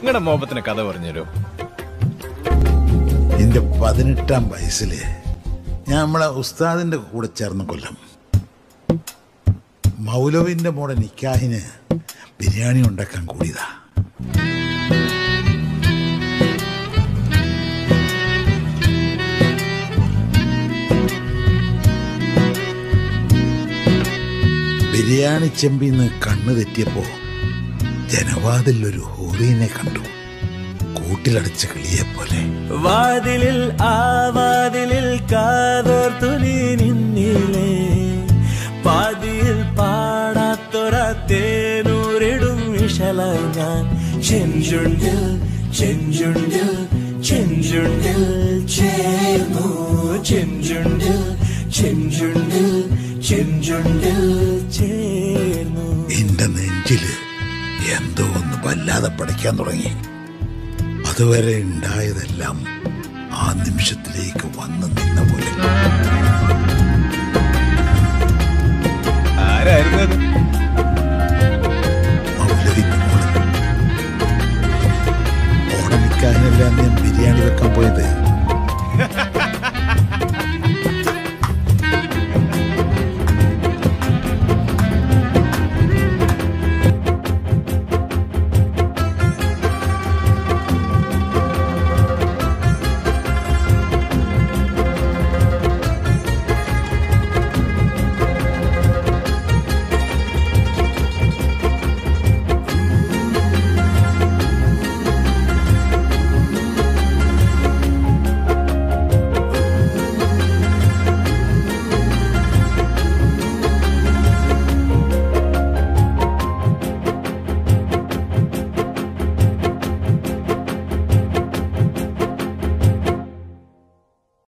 നിങ്ങളുടെ മോപത്തിന് കഥ പറഞ്ഞുതരോ എന്റെ പതിനെട്ടാം വയസ്സില് ഞാൻ നമ്മളെ ഉസ്താദിന്റെ കൂടെ ചേർന്ന കൊല്ലം മൗലവിന്റെ മോടെ നിക്കാഹിന് ബിരിയാണി ഉണ്ടാക്കാൻ കൂടിയതാ ബിരിയാണി ചെമ്പിന്ന് കണ്ണു തെറ്റിയപ്പോ ജനവാതിൽ ഒരു ഹോറീനെ കണ്ടു കൂട്ടിലടച്ച കിളിയെപ്പോലെ വാതിലിൽ ആ വാതിലിൽ കാതോർത്തു നീ നിന്നില്ലേ പാതിയിൽ പാടാത്തൊര തേനൂരിടും വിശലായി ഞാൻ ചെഞ്ചുണ്ടിൽ ചെഞ്ചുണ്ടിൽ ചെഞ്ചുണ്ടിൽ ചേർന്നു ചെഞ്ചുണ്ടിൽ ചെഞ്ചുണ്ടിൽ ചെഞ്ചുണ്ടിൽ ചേർന്നു എന്റെ നെഞ്ചില് എന്തോ ഒന്ന് വല്ലാതെ പഠിക്കാൻ തുടങ്ങി അതുവരെ ഉണ്ടായതെല്ലാം ആ നിമിഷത്തിലേക്ക് വന്നു നിന്ന പോലെ ആരായിരുന്നു അത്